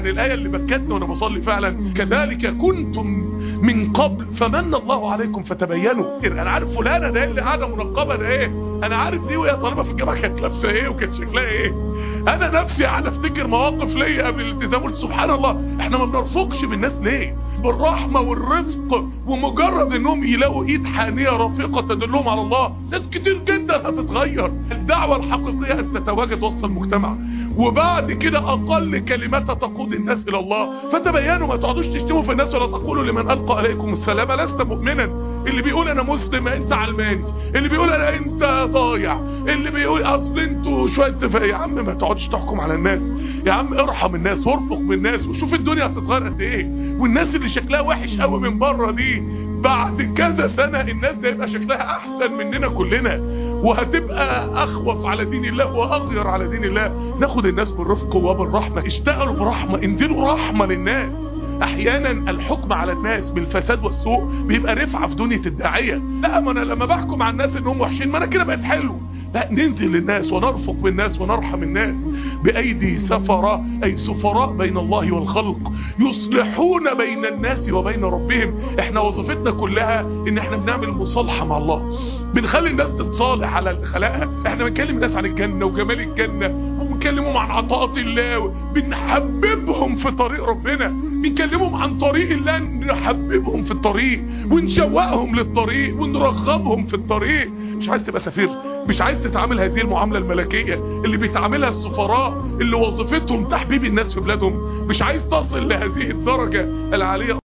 الآية اللي بكتني وأنا بصلي فعلا كذلك كنتم من قبل فمن الله عليكم فتبينوا أنا عارف فلانة ده اللي قاعدة منقبة ده إيه أنا عارف دي وهي طالبة في الجامعة كانت لابسة إيه وكانت شكلها إيه أنا نفسي قاعد أفتكر مواقف ليا قبل الالتزام قلت سبحان الله إحنا ما بنرفقش بالناس ليه بالرحمة والرفق ومجرد انهم يلاقوا ايد حانية رفيقة تدلهم على الله ناس كتير جدا هتتغير الدعوة الحقيقية ان تتواجد وسط المجتمع وبعد كده اقل كلمات تقود الناس الى الله فتبينوا ما تقعدوش تشتموا في الناس ولا تقولوا لمن القى عليكم السلام لست مؤمنا اللي بيقول انا مسلم انت علماني اللي بيقول انا انت ضايع اللي بيقول اصل انتوا شويه يا عم ما تقعدش تحكم على الناس يا عم ارحم الناس وارفق بالناس وشوف الدنيا هتتغير قد ايه والناس اللي شكلها وحش قوي من بره دي بعد كذا سنة الناس دي يبقى شكلها احسن مننا كلنا وهتبقى اخوف على دين الله واغير على دين الله ناخد الناس بالرفق وبالرحمة اشتغلوا برحمة انزلوا رحمة للناس احيانا الحكم على الناس بالفساد والسوء بيبقى رفعة في دنيا الداعية لا ما انا لما بحكم على الناس انهم وحشين ما انا كده بقيت حلو لا ننزل للناس ونرفق بالناس ونرحم الناس بايدي سفراء اي سفراء بين الله والخلق يصلحون بين الناس وبين ربهم احنا وظيفتنا كلها ان احنا بنعمل مصالحة مع الله بنخلي الناس تتصالح على اللي خلقها احنا بنكلم الناس عن الجنة وجمال الجنة وبنكلمهم عن عطاءات الله بنحببهم في طريق ربنا بنكلمهم عن طريق الله نحببهم في الطريق ونشوقهم للطريق ونرغبهم في الطريق مش عايز تبقى سفير مش عايز تتعامل هذه المعاملة الملكية اللي بيتعاملها السفراء اللي وظيفتهم تحبيب الناس في بلادهم مش عايز تصل لهذه الدرجة العالية